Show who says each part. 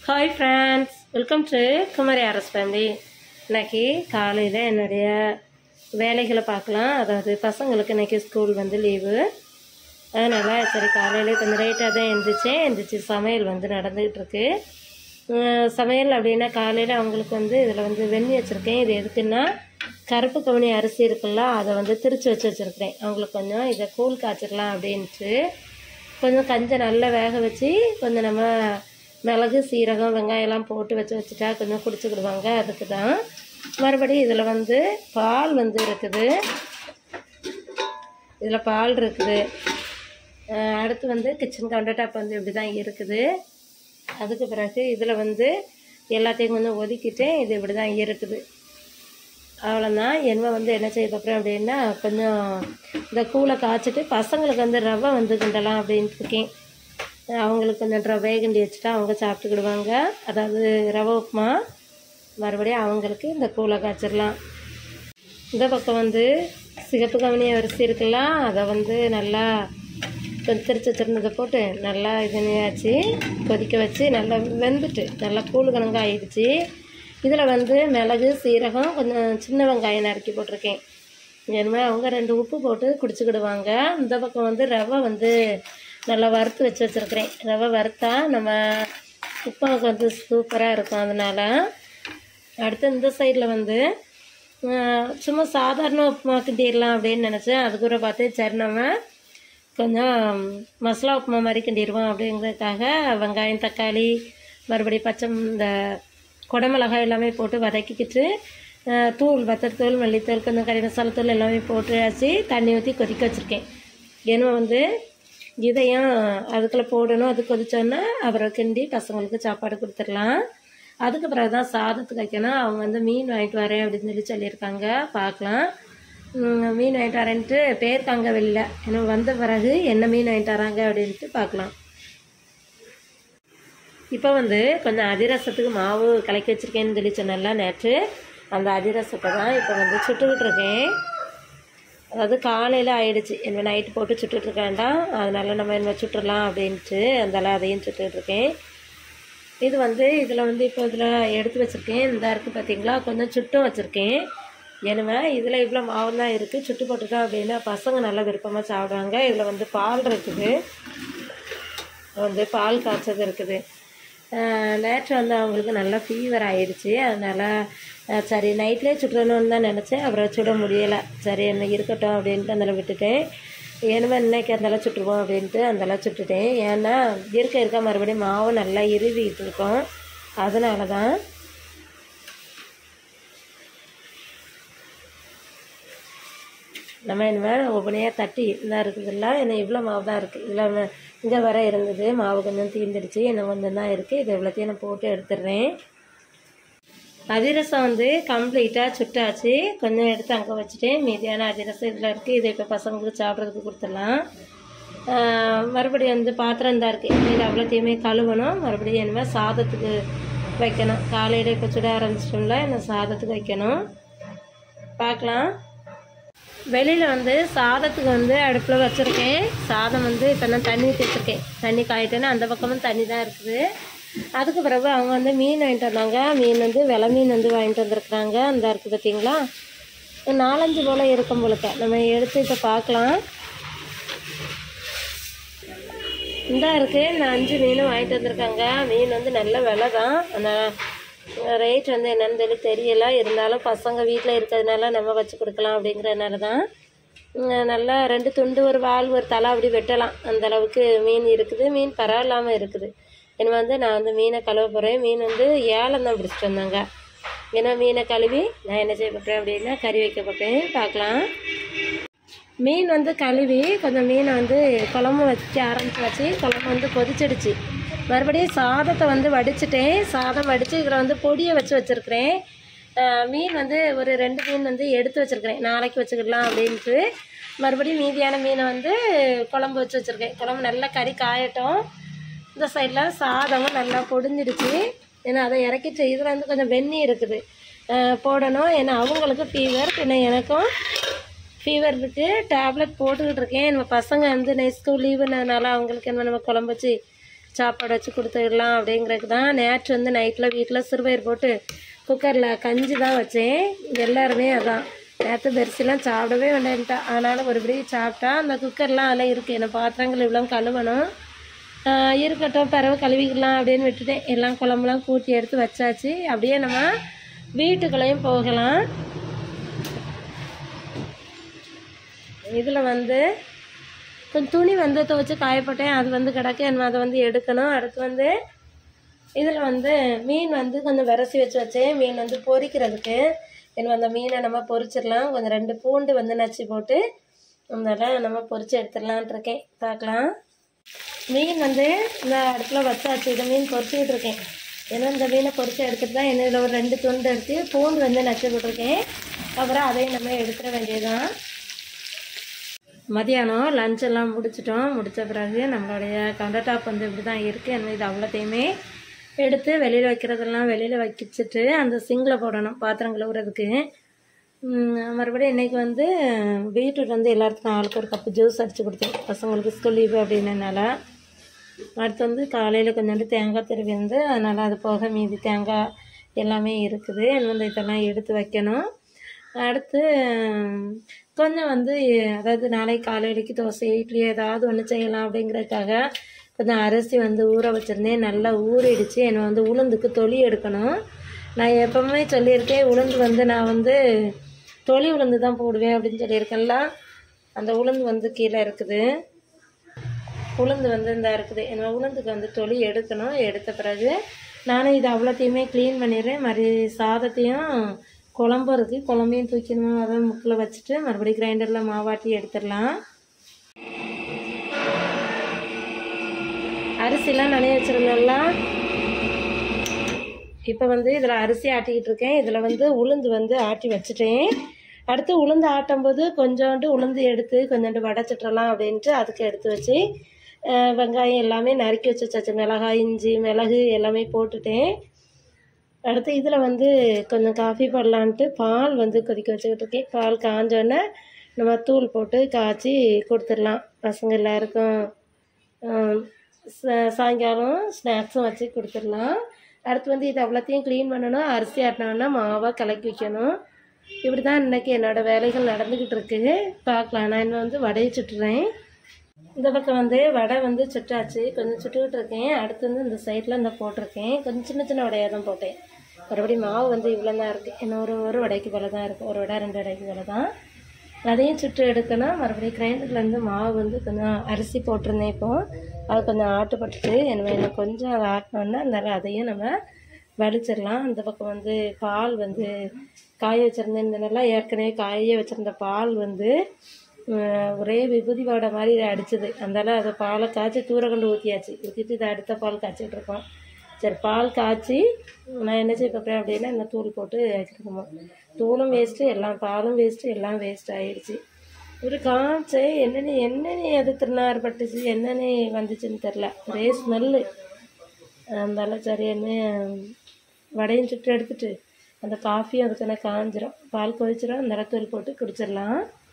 Speaker 1: hi friends welcome to Kumari Aras family இன்னைக்கு காலையில் என்னுடைய வேலைகளை பார்க்கலாம் அதாவது பசங்களுக்கு இன்னைக்கு ஸ்கூல் வந்து லீவு அதனால் சரி காலையில் கொஞ்சம் லேட்டாக தான் எழுந்திரிச்சேன் எழுந்திரிச்சு சமையல் வந்து நடந்துக்கிட்டு இருக்கு உம், சமையல் அப்படின்னா காலையில் அவங்களுக்கு வந்து இதில் வந்து வெண்ணி வச்சுருக்கேன் இது எதுக்குன்னா கருப்பு கவுனி அரிசி இருக்குல்ல அதை வந்து திரிச்சு வச்சு வச்சுருக்கிறேன் அவங்களுக்கு கொஞ்சம் இதை கூழ் காய்ச்சிக்கலாம் அப்படின்ட்டு கொஞ்சம் கஞ்சை நல்லா வேக வச்சு கொஞ்சம் நம்ம மிளகு சீரகம் வெங்காயம்லாம் போட்டு வச்சு வச்சுட்டா கொஞ்சம் குடிச்சுக்கிடுவாங்க அதுக்கு தான் மறுபடியும் இதில் வந்து பால் வந்து இருக்குது இதில் பால் இருக்குது அஹ் அடுத்து வந்து கிச்சன் கவுண்டர் டாப் வந்து இப்படி தான் இருக்குது அதுக்கு பிறகு இதில் வந்து எல்லாத்தையும் கொஞ்சம் ஒதுக்கிட்டு இது இப்படி தான் இருக்குது அவ்வளோதான் என்ன வந்து என்ன செய்ய போகிறேன் அப்படின்னா கொஞ்சம் இந்த கூழை காய்ச்சிட்டு பசங்களுக்கு வந்து ரவை வந்து கிண்டலாம் அப்படின்ட்டு இருக்கேன் அவங்களுக்கு கொஞ்சம் ரவை கிண்டி வச்சுட்டா அவங்க சாப்பிட்டுக்கிடுவாங்க அதாவது ரவை உப்புமா மறுபடியும் அவங்களுக்கு இந்த கூழை காய்ச்சிடலாம் இந்த பக்கம் வந்து சிகப்பு கவனி அரிசி இருக்குல்ல அதை வந்து நல்லா கொஞ்சம் திரிச்சு வச்சிருந்ததை போட்டு நல்லா இது பண்ணியாச்சு கொதிக்க வச்சு நல்லா வெந்துட்டு நல்லா கூழ் கணங்கு ஆயிடுச்சு இதில் வந்து மிளகு சீரகம் கொஞ்சம் சின்ன வெங்காயம் நறுக்கி போட்டிருக்கேன் இனிமே அவங்க ரெண்டு உப்பு போட்டு குடிச்சுக்கிடுவாங்க இந்த பக்கம் வந்து ரவை வந்து நல்லா வறுத்து வச்சு வச்சுருக்கிறேன் ரவை வறுத்தா நம்ம உப்பாவுக்கு வந்து சூப்பராக இருக்கும் அதனால் அடுத்து இந்த சைடில் வந்து ஆஹ், சும்மா சாதாரண உப்புமா கிண்டிடலாம் அப்படின்னு நினச்சேன் அதுக்குள்ள பார்த்து சரி நம்ம கொஞ்சம் மசாலா உப்புமா மாதிரி கிண்டிடுவோம் அப்படிங்கிறதுக்காக வெங்காயம் தக்காளி மறுபடியும் பச்சை இந்த குடமிளகாய் எல்லாமே போட்டு வதக்கிக்கிட்டு ஆஹ், தூள் வத்தத்தூள் மல்லித்தூள் கொஞ்சம் கறி மசாலா தூள் எல்லாமே போட்டு வச்சு தண்ணி ஊற்றி கொதிக்க வச்சுருக்கேன் ஏன்னா வந்து இதையும் அதுக்குள்ளே போடணும் அது கொதிச்சோன்னா அப்புறம் கிண்டி பசங்களுக்கு சாப்பாடு கொடுத்துடலாம் அதுக்கு பிறகு தான் சாதத்துக்கு வைக்கணும் அவங்க வந்து மீன் வாங்கிட்டு வரேன் அப்படின்னு சொல்லி சொல்லியிருக்காங்க பார்க்கலாம் உம், மீன் வாங்கிட்டு வரேன்ட்டு போயிருக்காங்க வெளியில் இன்னும் வந்த பிறகு என்ன மீன் வாங்கிட்டு வராங்க அப்படின்ட்டு பார்க்கலாம் இப்போ வந்து கொஞ்சம் அதிரசத்துக்கு மாவு கலக்கி வச்சுருக்கேன்னு சொல்லி சொன்னேன்ல நேற்று அந்த அதிரசத்தை தான் இப்போ வந்து சுட்டுக்கிட்டு இருக்கேன் அதாவது காலையில் ஆயிடுச்சு என்ன நைட்டு போட்டு சுட்டுட்டு இருக்க வேண்டாம் அதனால நம்ம என்ன சுட்டுடலாம் அப்படின்ட்டு அதனால அதையும் சுட்டுட்டு இருக்கேன் இது வந்து இதில் வந்து இப்போ இதில் எடுத்து வச்சுருக்கேன் இந்த இருக்குது பார்த்தீங்களா கொஞ்சம் சுட்டும் வச்சுருக்கேன் ஏன்னா இதில் இவ்வளோ மாவு தான் இருக்குது சுட்டு போட்டுட்டோம் அப்படின்னா பசங்க நல்லா விருப்பமாக சாப்பிடுவாங்க இதில் வந்து பால் இருக்குது வந்து பால் காய்ச்சது இருக்குது ஆஹ் நேற்று வந்து அவங்களுக்கு நல்லா ஃபீவர் ஆயிடுச்சு அதனால் ஆஹ் சரி நைட்லேயே சுடணும்னு தான் நினச்சேன் அப்புறம் சுட முடியலை சரி என்ன இருக்கட்டும் அப்படின்ட்டு அதில் விட்டுட்டேன் ஏன்னா இன்னைக்கு அந்தளவு சுட்டுருவோம் அப்படின்ட்டு அந்தளவு சுட்டுட்டேன் ஏன்னா இருக்க இருக்க மறுபடியும் மாவு நல்லா இறுவிட்டு இருக்கும் அதனால தான் நம்ம இனிமேல் ஒவ்வொன்றையாக தட்டி இதாக இருக்குதுல்ல என்ன இவ்வளோ மாவு தான் இருக்குது இதில் இங்கே வர இருந்தது மாவு கொஞ்சம் தீர்ந்துடுச்சு இன்னும் கொஞ்சம் தான் இருக்குது இது எவ்வளோத்தையும் நான் போட்டு எடுத்துடுறேன் அதிரசம் வந்து கம்ப்ளீட்டாக சுட்டாச்சு கொஞ்சம் எடுத்து அங்கே வச்சுட்டேன் மீதியான அதிரசம் இதில் இருக்குது இதை இப்போ பசங்களுக்கு சாப்பிட்றதுக்கு கொடுத்துடலாம் ஆஹ் மறுபடியும் வந்து பாத்திரம் தான் இருக்குது இது அவ்வளோத்தையுமே கழுவணும் மறுபடியும் இனிமேல் சாதத்துக்கு வைக்கணும் காலையில் இப்போ சுட ஆரம்பிச்சிட்டோம்ல இன்னும் சாதத்துக்கு வைக்கணும் பார்க்கலாம் வெளியில் வந்து சாதத்துக்கு வந்து அடுப்பில் வச்சுருக்கேன் சாதம் வந்து இப்போ நான் தண்ணி ஊற்றி வச்சுருக்கேன் தண்ணி காயிட்டேன்னா அந்த பக்கமும் தண்ணி தான் இருக்குது அதுக்கு பிறகு அவங்க வந்து மீன் வாங்கிட்டு வந்தாங்க மீன் வந்து விலை மீன் வந்து வாங்கிட்டு வந்திருக்குறாங்க அந்த இருக்குது பார்த்தீங்களா ஒரு நாலஞ்சு போல் இருக்கும் போலுக்க நம்ம எடுத்து இப்போ பார்க்கலாம் இந்த இருக்குது இந்த அஞ்சு மீனும் வாங்கிட்டு வந்திருக்காங்க மீன் வந்து நல்ல விலை தான் ஆனால் ரேட் வந்து என்னன்னு சொல்லி தெரியல இருந்தாலும் பசங்க வீட்டில் இருக்கிறதுனால நம்ம வச்சு கொடுக்கலாம் அப்படிங்கிறதுனால தான் உம், நல்லா ரெண்டு துண்டு ஒரு வால் ஒரு தலை அப்படி வெட்டலாம் அந்த அளவுக்கு மீன் இருக்குது மீன் பரவாயில்லாமல் இருக்குது என்ன வந்து நான் வந்து மீனை கழுவ போகிறேன் மீன் வந்து ஏலம் தான் பிடிச்சிட்டு வந்தாங்க ஏன்னா மீனை கழுவி நான் என்ன செய்ய போகிறேன் அப்படின்னா கறி வைக்க போகிறேன் பார்க்கலாம் மீன் வந்து கழுவி கொஞ்சம் மீனை வந்து குழம்பு வைக்க ஆரம்பிச்சு வச்சு குழம்பு வந்து கொதிச்சிடுச்சு மறுபடியும் சாதத்தை வந்து வடிச்சிட்டேன் சாதம் வடித்து இதில் வந்து பொடியை வச்சு வச்சுருக்கிறேன் மீன் வந்து ஒரு ரெண்டு மீன் வந்து எடுத்து வச்சுருக்கிறேன் நாளைக்கு வச்சுக்கிடலாம் அப்படின்ட்டு மறுபடியும் மீதியான மீனை வந்து குழம்பு வச்சு வச்சுருக்கேன் குழம்பு நல்லா கறி காயட்டும் இந்த சைடில் சாதமும் நல்லா பொடிஞ்சிடுச்சு ஏன்னா அதை இறக்கிட்டு இதில் வந்து கொஞ்சம் வெந்நி இருக்குது அஹ் போடணும் ஏன்னா அவங்களுக்கு ஃபீவர் பின்ன எனக்கும் ஃபீவர் இருக்குது டேப்லெட் போட்டுக்கிட்டு இருக்கேன் நம்ம பசங்க வந்து நெக்ஸ்ட் ஸ்கூல் லீவுனதுனால அவங்களுக்கு என்ன நம்ம குழம்பு வச்சு சாப்பாடு வச்சு கொடுத்துடலாம் அப்படிங்கிறதுக்கு தான் நேற்று வந்து நைட்டில் வீட்டில் சிறுபயிர் போட்டு குக்கரில் கஞ்சி தான் வச்சேன் எல்லாருமே அதான் நேற்று பெருசுலாம் சாப்பிடவே வேண்டான்ட்டா அதனால் ஒரு பிடி சாப்பிட்டா அந்த குக்கர்லாம் அதில் இருக்குது என்ன பாத்திரங்கள் இவ்வளோ கழுவணும் ஆஹ் இருக்கட்டும் பிறகு கழுவிக்கலாம் அப்படின்னு விட்டுட்டேன் எல்லாம் குழம்புலாம் கூட்டி எடுத்து வச்சாச்சு அப்படியே நம்ம வீட்டுக்குள்ளேயும் போகலாம் இதில் வந்து கொஞ்சம் துணி வந்து துவைச்சி காயப்போட்டேன் அது வந்து கிடக்கு என்ன அதை வந்து எடுக்கணும் அடுத்து வந்து இதில் வந்து மீன் வந்து கொஞ்சம் விரசி வச்சு வச்சேன் மீன் வந்து பொரிக்கிறதுக்கு என்ன அந்த மீனை நம்ம பொரிச்சிடலாம் கொஞ்சம் ரெண்டு பூண்டு வந்து நச்சு போட்டு அதனால் நம்ம பொரிச்சு எடுத்துடலான்ட்டு இருக்கேன் பார்க்கலாம் மீன் வந்து இந்த அடுப்புல வச்சாச்சு இந்த மீன் பொரிச்சுக்கிட்டு இருக்கேன் ஏன்னா இந்த மீனை பொரிச்சு எடுத்துட்டு தான் என்ன இதில் ஒரு ரெண்டு துண்டு எடுத்து பூண்டு வந்து நச்சு போட்டிருக்கேன் அப்புறம் அதையும் நம்ம எடுத்துட வேண்டியதுதான் மதியானம் லஞ்ச் எல்லாம் முடிச்சிட்டோம் முடித்த பிறகு நம்மளுடைய கவுண்டர் டாப் வந்து இப்படி தான் இருக்குது என்ன இது அவ்வளோத்தையுமே எடுத்து வெளியில் வைக்கிறதெல்லாம் வெளியில் வச்சிட்டு அந்த சிங்கில் போடணும் பாத்திரம் கழுவுறதுக்கு உம், மறுபடியும் இன்றைக்கி வந்து பீட்ரூட் வந்து எல்லாத்துக்கும் ஆளுக்கு ஒரு கப்பு ஜூஸ் அடித்து கொடுத்தேன் பசங்களுக்கு ஸ்கூல் லீவு அப்படின்னனால அடுத்து வந்து காலையில் கொஞ்சோண்டு தேங்காய் திருவி வந்து அதனால் அது போக மீதி தேங்காய் எல்லாமே இருக்குது இன்னும் வந்து இதெல்லாம் எடுத்து வைக்கணும் அடுத்து உம், கொஞ்சம் வந்து அதாவது நாளைக்கு காலையிலைக்கு தோசை இட்லி ஏதாவது ஒன்று செய்யலாம் அப்படிங்கிறதுக்காக கொஞ்சம் அரிசி வந்து ஊற வச்சுருந்தேன் நல்லா ஊறிடுச்சு என்னை வந்து உளுந்துக்கு தொலி எடுக்கணும் நான் எப்பவுமே சொல்லியிருக்கேன் உளுந்து வந்து நான் வந்து தொலி உளுந்து தான் போடுவேன் அப்படின்னு சொல்லியிருக்கேன்ல அந்த உளுந்து வந்து கீழே இருக்குது உளுந்து வந்து இந்த இருக்குது என்ன உளுந்துக்கு வந்து தொலி எடுக்கணும் எடுத்த பிறகு நானும் இது அவ்வளோத்தையுமே க்ளீன் பண்ணிடுறேன் மறு சாதத்தையும் குழம்பு இருக்குது குழம்பையும் தூக்கணும் அதை முக்கில் வச்சுட்டு மறுபடியும் கிரைண்டரில் மாவாட்டி எடுத்துடலாம் அரிசிலாம் நனைய வச்சுருந்தோம்லாம் இப்போ வந்து இதில் அரிசி ஆட்டிக்கிட்டு இருக்கேன் இதில் வந்து உளுந்து வந்து ஆட்டி வச்சுட்டேன் அடுத்து உளுந்து ஆட்டும்போது கொஞ்சோண்டு உளுந்து எடுத்து கொஞ்சோண்டு வடைச்சிட்றலாம் அப்படின்ட்டு அதுக்கு எடுத்து வச்சு அஹ், வெங்காயம் எல்லாமே நறுக்கி வச்சு வச்சாச்சு மிளகாய் இஞ்சி மிளகு எல்லாமே போட்டுட்டேன் அடுத்து இதில் வந்து கொஞ்சம் காஃபி போடலான்ட்டு பால் வந்து கொதிக்க வச்சுக்கிட்டு இருக்கேன் பால் காஞ்சோடனே நம்ம தூள் போட்டு காய்ச்சி கொடுத்துடலாம் பசங்க எல்லாருக்கும் ஆம், சா- சாயங்காலம் ஸ்நாக்ஸும் வச்சு கொடுத்துடலாம் அடுத்து வந்து இது அவ்வளோத்தையும் க்ளீன் பண்ணணும் அரிசி ஆட்டினோன்னா மாவாக கலக்கி வைக்கணும் இப்படி தான் இன்றைக்கி என்னோடய வேலைகள் நடந்துக்கிட்டு இருக்குது பார்க்கலாம் நான் இன்னும் வந்து வடையை சுட்டுறேன் இந்த பக்கம் வந்து வடை வந்து சுட்டாச்சு கொஞ்சம் சுட்டுக்கிட்டு இருக்கேன் அடுத்து வந்து இந்த சைடில் இந்த போட்டிருக்கேன் கொஞ்சம் சின்ன சின்ன வடையாக தான் போட்டேன் மறுபடியும் மாவு வந்து இவ்வளோ தான் இருக்குது இன்னும் ஒரு ஒரு வடைக்கு போல தான் இருக்குது ஒரு வடை ரெண்டு வடைக்கு போல தான் அதையும் சுட்டு எடுக்கணும் மறுபடியும் கிரைண்டர்லேருந்து மாவு வந்து கொஞ்சம் அரிசி போட்டிருந்தேன் இப்போ அது கொஞ்சம் ஆட்டுப்பட்டுட்டு என்ன இன்னும் கொஞ்சம் அதை ஆட்டினோன்னா அதனால அதையும் நம்ம வடிச்சிடலாம் அந்த பக்கம் வந்து பால் வந்து காய வச்சுருந்தேன் இந்த நல்லா ஏற்கனவே காய வச்சுருந்த பால் வந்து அஹ், ஒரே விபூதி வாடை மாதிரி அடிச்சது அதனால அதை பாலை காய்ச்சி தூர கொண்டு ஊற்றியாச்சு ஊற்றிட்டு இதை அடுத்த பால் காய்ச்சிட்டு இருக்கோம் சரி பால் காய்ச்சி நான் என்ன செய்ய பார்க்குறேன் அப்படின்னா இந்த தூள் போட்டு வைக்கணுமா தூளும் வேஸ்ட்டு எல்லாம் பாலும் வேஸ்ட்டு எல்லாம் வேஸ்ட் ஆயிடுச்சு ஒரு காய்ச்சி என்னென்ன என்னென்ன அது திருநாறு பட்டுச்சு என்னென்ன வந்துச்சுன்னு தெரில ஒரே ஸ்மெல்லு அதனால சரின்னு வடையும் சுட்டு எடுத்துட்டு அந்த காஃபியும் அதுக்கான காஞ்சிரும் பால் கொதிச்சிரும் அந்த தூள் போட்டு குடிச்சிடலாம்